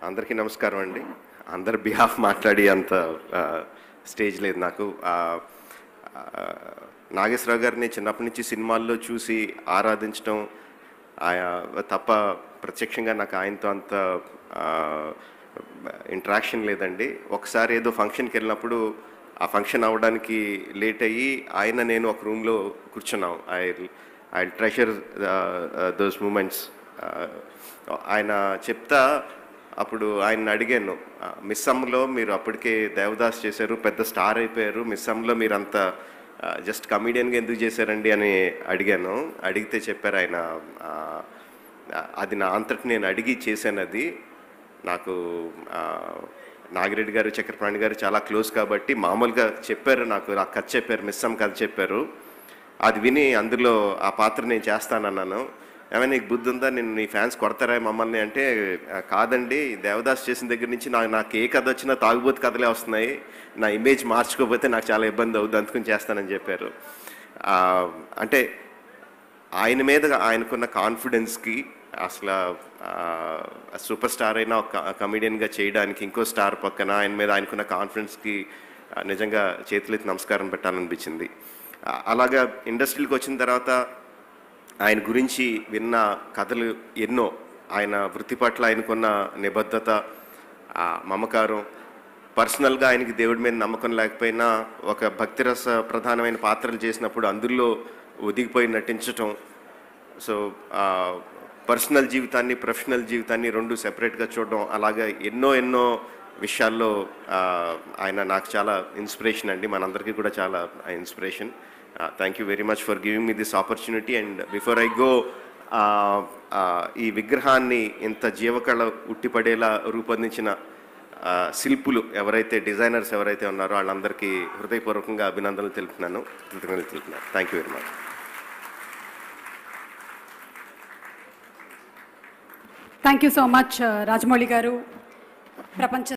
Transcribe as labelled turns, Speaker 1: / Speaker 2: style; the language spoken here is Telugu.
Speaker 1: అందరికీ నమస్కారం అండి అందరి బిహాఫ్ మాట్లాడి అంత ఆ, స్టేజ్ లేదు నాకు ఆ, ఆ, నాగేశ్వరరావు గారిని చిన్నప్పటి నుంచి సినిమాల్లో చూసి ఆరాధించడం ఆయా తప్ప ప్రత్యక్షంగా నాకు ఆయనతో అంత ఇంట్రాక్షన్ లేదండి ఒకసారి ఏదో ఫంక్షన్కి వెళ్ళినప్పుడు ఆ ఫంక్షన్ అవ్వడానికి లేట్ అయ్యి ఆయన నేను ఒక రూమ్లో కూర్చున్నాం I I treasure those moments ఆయన చెప్తా అప్పుడు ఆయన అడిగాను మిస్ అమ్మలో మీరు అప్పటికే దేవదాస్ చేశారు పెద్ద స్టార్ అయిపోయారు మిస్ అమ్మలో మీరు అంత జస్ట్ కమీడియన్గా ఎందుకు చేశారండి అని అడిగాను అడిగితే చెప్పారు ఆయన ఆ, అది నా అంతటి నేను అడిగి చేశాను అది నాకు ఆ, నాగిరెడ్డి గారు చక్రపాణి గారు చాలా క్లోజ్ కాబట్టి మామూలుగా చెప్పారు నాకు ఆ కథ చెప్పారు మిస్ అమ్మ కథ చెప్పారు అది విని అందులో ఆ పాత్ర నేను చేస్తానన్నాను ఏమైనా నీకు బుద్ధి ఉందా నేను నీ ఫ్యాన్స్ కొడతారా మమ్మల్ని అంటే "ఆ, కాదండి దేవదాస్ చేసిన దగ్గర నుంచి నాకు నాకు ఏ కథ వచ్చినా తాగుబోతు కథలే వస్తున్నాయి నా ఇమేజ్ మార్చుకోకపోతే నాకు చాలా ఇబ్బంది అవుద్ది అందుకని చేస్తానని చెప్పారు ఆ, అంటే ఆయన మీద ఆయనకున్న కాన్ఫిడెన్స్కి అసలు సూపర్ స్టార్ అయినా ఒక కమెడియన్గా చేయడానికి ఇంకో స్టార్ పక్కన ఆయన మీద ఆయనకున్న కాన్ఫిడెన్స్కి ఆ, నిజంగా చేతులెత్తి నమస్కారం పెట్టాలనిపించింది ఆ, అలాగా ఇండస్ట్రీకి వచ్చిన తర్వాత ఆయన గురించి విన్న కథలు ఎన్నో ఆయన వృత్తి పట్ల ఆయనకున్న నిబద్ధత ఆ మమకారం పర్సనల్గా ఆయనకి దేవుడి మీద నమ్మకం లేకపోయినా ఒక భక్తిరస ప్రధానమైన పాత్రలు చేసినప్పుడు అందులో ఒదిగిపోయి నటించటం సో పర్సనల్ జీవితాన్ని ప్రొఫెషనల్ జీవితాన్ని రెండు సెపరేట్గా చూడడం అలాగే ఎన్నో ఎన్నో విషయాల్లో ఆ, ఆయన నాకు చాలా ఇన్స్పిరేషన్ అండి మనందరికీ కూడా చాలా inspiration thank you very much for giving me this opportunity and before I go ఈ విగ్రహాన్ని ఇంత జీవకళ ఉట్టిపడేలా రూపొందించిన ఆ, శిల్పులు ఎవరైతే డిజైనర్స్ ఎవరైతే ఉన్నారో వాళ్ళందరికీ హృదయపూర్వకంగా అభినందనలు తెలుపుతున్నాను కృతజ్ఞతలు తెలుపుతున్నాను thank you very much
Speaker 2: thank you so much Rajamouli garu ప్రపంచ